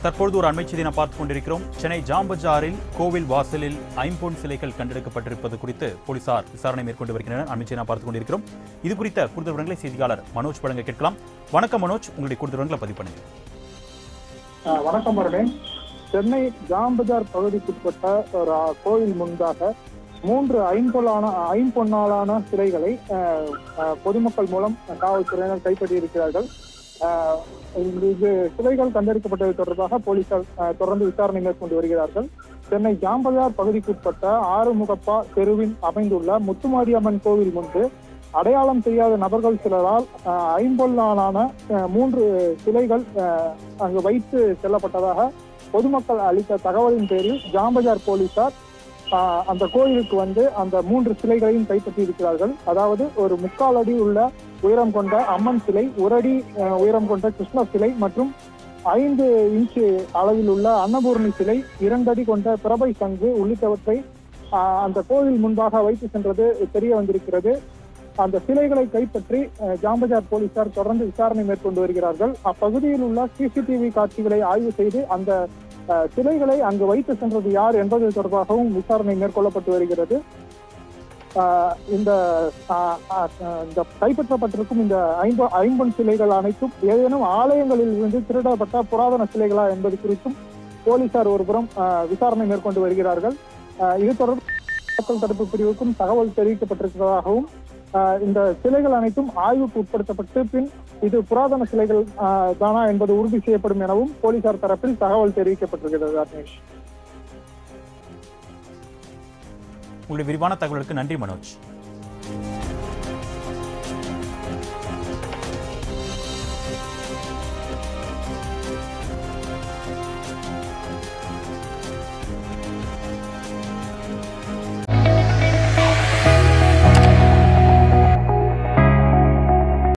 தற்பொழுது ஒரு அண்மை செய்தி நாம் பார்த்துக் கொண்டிருக்கிறோம் சென்னை ஜாம்பஜாரில் கோவில் வாசலில் ஐம்பொன் சிலைகள் கண்டெடுக்கப்பட்டிருப்பது குறித்து போலீசார் விசாரணை மேற்கொண்டு வருகின்றனர் அண்மை செய்தி நாம் பார்த்துக் கொண்டிருக்கிறோம் இது குறித்த கூடுதல் விவரங்களை செய்தியாளர் மனோஜ் வழங்க கேட்கலாம் வணக்கம் மனோஜ் உங்களுடைய கூடுதல் விவரங்களை பதிவு பண்ணுங்க ஆஹ் வணக்கம் மருடன் சென்னை ஜாம்பஜார் பகுதிக்குட்பட்ட ஒரு ஆஹ், கோயில் முன்பாக மூன்று ஐம்பொல்லான ஐம்பொன்னாலான சிலைகளை ஆஹ், ஆஹ், பொதுமக்கள் மூலம் காவல்துறையினர் கைப்பற்றியிருக்கிறார்கள் ஆஹ், இந்த இது சிலைகள் கண்டெடுக்கப்பட்டது தொடர்பாக போலீசார் ஆஹ், தொடர்ந்து விசாரணை மேற்கொண்டு வருகிறார்கள் சென்னை ஜாம்பஜார் பகுதிக்குட்பட்ட ஆறுமுகப்பா தெருவில் அமைந்துள்ள முத்துமாரியம்மன் கோவில் முன்பு அடையாளம் தெரியாத நபர்கள் சிலரால் ஆஹ், ஐம்பொல்லாலான ஆஹ், மூன்று சிலைகள் ஆஹ், அங்கு வைத்து செல்லப்பட்டதாக பொதுமக்கள் அளித்த தகவலின் பேரில் ஜாம்பஜார் போலீசார் ஆஹ், அந்த கோயிலுக்கு வந்து அந்த மூன்று சிலைகளையும் கைப்பற்றி இருக்கிறார்கள் அதாவது ஒரு முக்கால் அடி உள்ள உயரம் கொண்ட அம்மன் சிலை ஒரு அடி ஆஹ், உயரம் கொண்ட கிருஷ்ணர் சிலை மற்றும் ஐந்து இன்ச்சு அளவில் உள்ள அன்னபூரணி சிலை இரண்டு அடி கொண்ட பிரபை சங்கு உள்ளிட்டவற்றை ஆஹ், அந்த கோவில் முன்பாக வைத்து சென்றது தெரிய வந்திருக்கிறது அந்த சிலைகளை கைப்பற்றி அஹ், ஜாம்பஜார் போலீசார் தொடர்ந்து விசாரணை மேற்கொண்டு வருகிறார்கள் அப்பகுதியில் உள்ள சிசிடிவி காட்சிகளை ஆய்வு செய்து அந்த அஹ், சிலைகளை அங்கு வைத்து சென்றது யார் என்பது தொடர்பாகவும் விசாரணை மேற்கொள்ளப்பட்டு வருகிறது அஹ், இந்த அஹ், அஹ், இந்த கைப்பற்றப்பட்டிருக்கும் இந்த ஐம்ப ஐம்பொன் சிலைகள் அனைத்தும் ஏதேனும் ஆலயங்களில் இருந்து திருடப்பட்ட புராதன சிலைகளா என்பது குறித்தும் போலீசார் ஒருபுறம் அஹ், விசாரணை மேற்கொண்டு வருகிறார்கள் அஹ், இது தொடர்பு மக்கள் தடுப்பு பிரிவுக்கும் தகவல் தெரிவிக்கப்பட்டிருப்பதாகவும் ஆஹ் இந்த சிலைகள் அனைத்தும் ஆய்வுக்கு உட்படுத்தப்பட்டு பின் இது புராதன சிலைகள் ஆஹ் தானா என்பது உறுதி செய்யப்படும் எனவும் போலீசார் தரப்பில் தகவல் தெரிவிக்கப்பட்டிருக்கிறது அர்னேஷ் உங்களுடைய விரிவான தகவலுக்கு நன்றி மனோஜ்